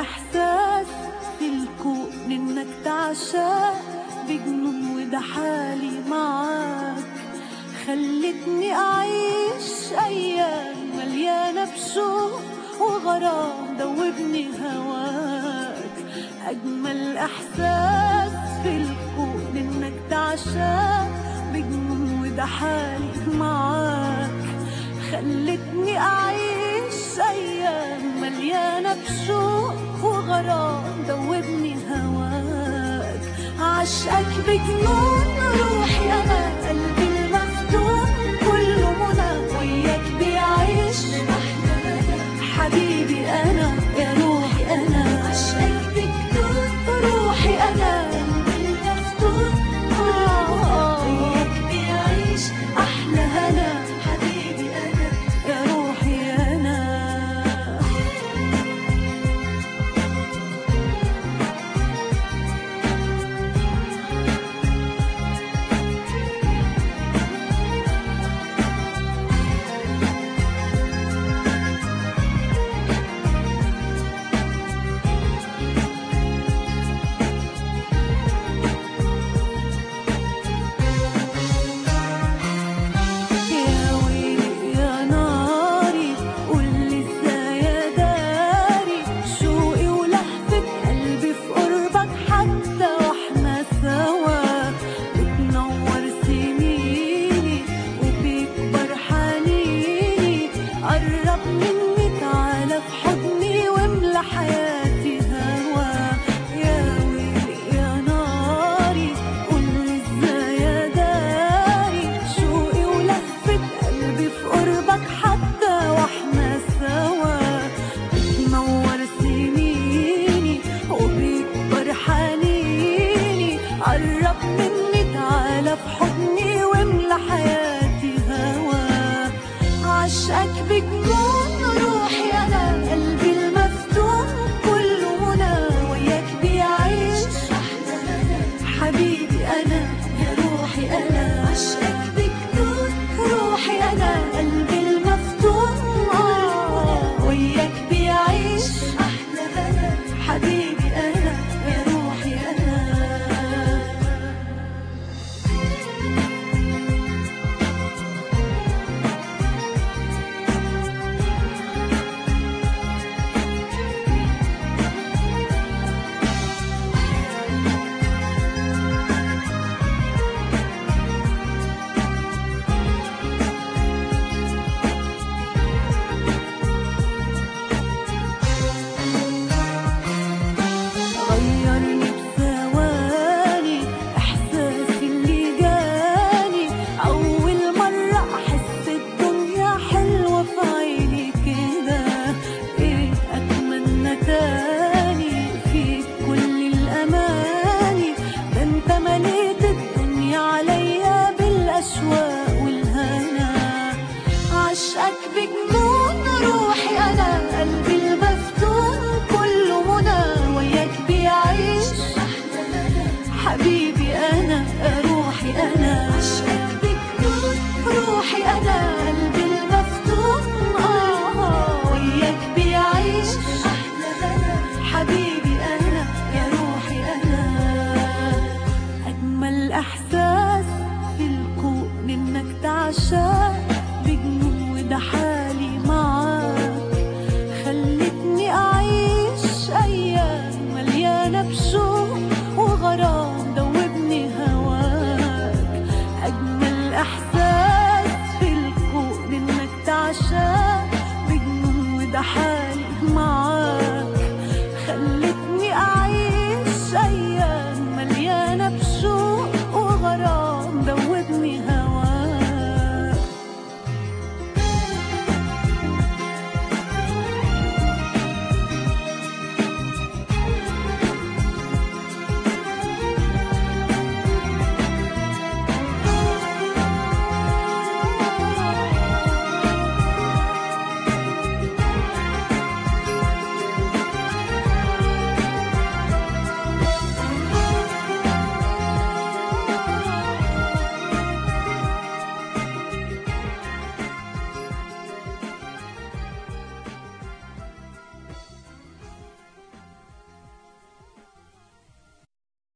الإحساس في الكون إنك تعشق بجنون وده حالي معاك خلتني أعيش أيام مليانة بشوق وغرام دوبني هواك أجمل إحساس في الكون إنك تعشق بجنون وده حالي معاك خلتني أعيش أيام مليانة بشوق وغرام دوبني هواك عشقك بجنون روحي أنا قلبي المفتون كله منى وياك بيعيش حبيبي أنا يا روحي أنا عشقك بجنون روحي أنا قلبي المفتون آه وياك بيعيش أحلى هنا حبيبي أنا يا روحي أنا يا ويلي يا ناري قولي ازاي يا داري شوقي ولهفة قلبي في قربك حتى واحنا سوا بتنور سنيني وبيكبر حنيني قرب مني تعالى في حضني واملى حياتي هوا يا ويلي يا ناري قولي ازاي يا داري شوقي ولهفة قلبي في قربك حتى واحنا سوا بتنور سنيني وبيكبر حنيني قرب مني تعالى في حضني واملى حياتي هوا عشقك بجنون روحي انا قلبي المفتون كله منى وياك بيعيش حبيبي انا يا روحي انا عشقك بجنون روحي انا قلبي المفتون آه وياك بيعيش احلى هنا حبيبي انا يا روحي انا غيرني بثواني احساسي اللي جاني اول مره احس الدنيا حلوه في عيني كده ايه اتمنى تاني فيك كل الاماني ده انت مليت الدنيا عليا بالاشواق والهنا عشقك بجنون روحي انا قلبي المفتون كله منى وياك بيعيش حبيبي انا روحي انا عشقك بجنون روحي انا قلبي المفتون اه وياك بيعيش حبيبي انا يا روحي انا أجمل إحساس في الكون إنك تعشق بجنون وده حالي معاك خلتني أعيش أيام مليانة بشوق وغرام دوبني هواك أجمل إحساس في الكون إنك تعشق بجنون وده حالي